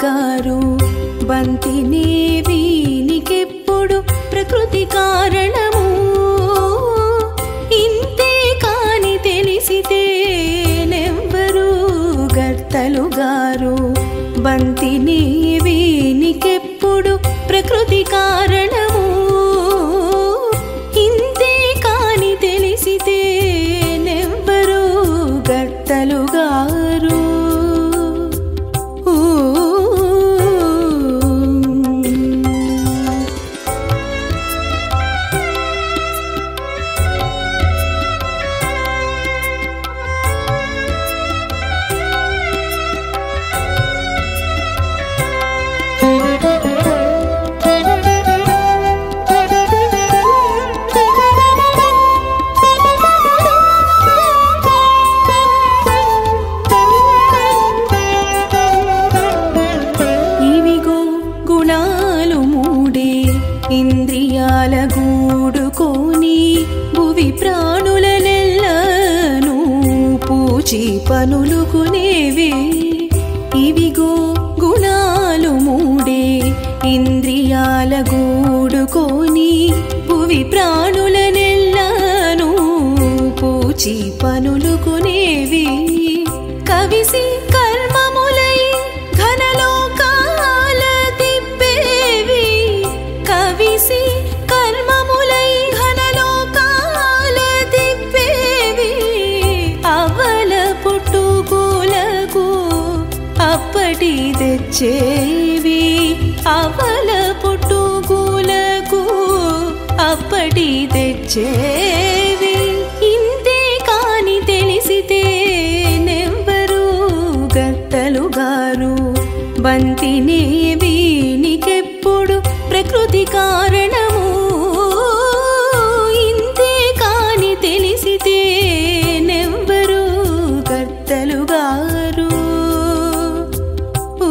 గారు బంతిని వీనికెప్పుడు ప్రకృతి కారణము ఇంతే కాని తెలిసితే నెవ్వరు గర్తలు గారు బంతిని వీనికెప్పుడు ప్రకృతి కారణము ఇంతే కాని తెలిసితే నెవ్వరు గర్తలు గారు ఊ. ఇవిగో గుణాలు మూడే ఇంద్రియాల గూడుకోని భువి ప్రాణులనెల్లను పూచి పనులుకునేవి ఇవిగో గుణాలు మూడే ఇంద్రియాల గూడుకోని భువి ప్రాణులనెల్లను పూచి పనులుకునేవి కవిసి కర్మములై ఘనలోకాల తిప్పేవి కవిసి కర్మములై ఘనలోకాల తిప్పేవి అవల పుట్టుకూలకు అప్పటి తెచ్చేవి అవల పుట్టుకూలకు అప్పటి తెచ్చేవి ఇంతే కాని తెలిసితే నెవ్వరు గత్తలు గారు బంతిని వీనికెప్పుడు ప్రకృతి కారణము ఇంతే కాని తెలిసితే నెవ్వరు గత్తలు గారు ఊ.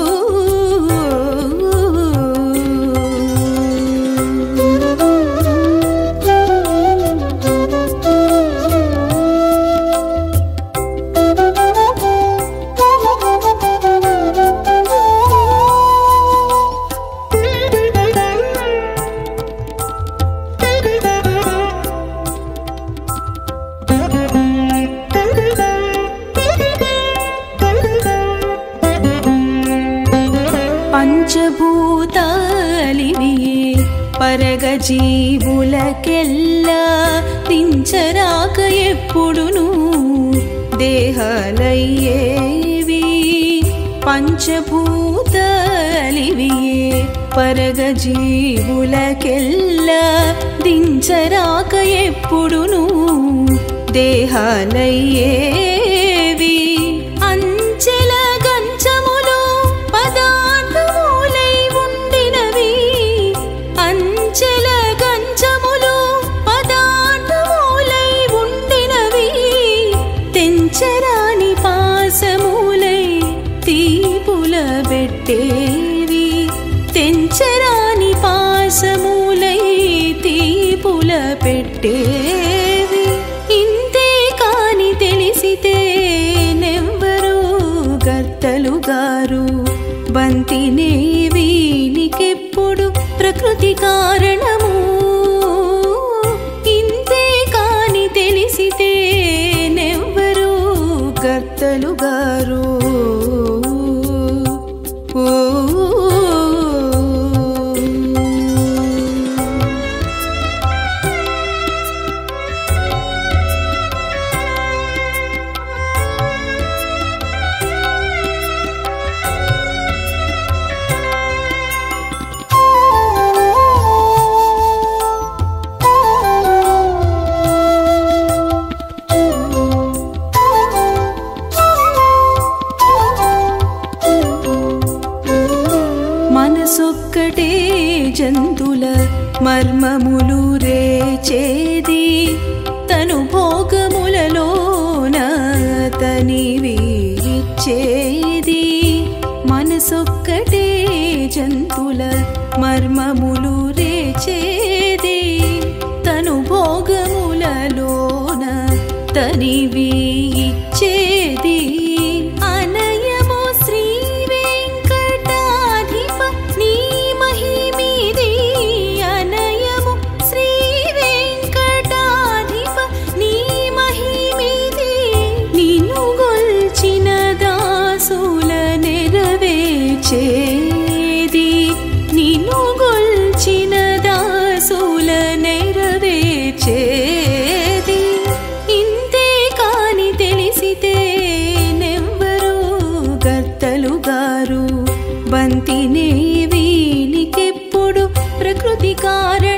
పంచభూతాలివియే పరగజీవులకెల్లా దించరాక ఎప్పుడును దేహాలయ్యేవి పంచభూతాలివియే పరగజీవులకెల్లా దించరాక ఎప్పుడును దేహాలయ్యేవి అంచెల గంచములు పదార్థములై ఉండినవి అంచెల గంచములు పదార్థములై ఉండినవి తెంచరాని పాసములై తీపుల పెట్టేవి తెంచరాని పాసములై తీపుల పెట్టేవి ఇంతే కాని తెలిసితే నెవ్వరు గత్తలు గారు బంతినే వీనికెప్పుడు ప్రకృతి కారణము ఇంతే కాని తెలిసితే నెవ్వరు గత్తలు గారు ఓ మనసొక్కటే జంతుల మర్మములు రేచేది తను భోగములలోన తనివి ఇచ్చేది మనసొక్కటే జంతుల మర్మములు రేచేది తను భోగములలోన తనివి ఇచ్చేది అనయము శ్రీ వెంకట బంతినే వీనికెప్పుడు ప్రకృతి కారణం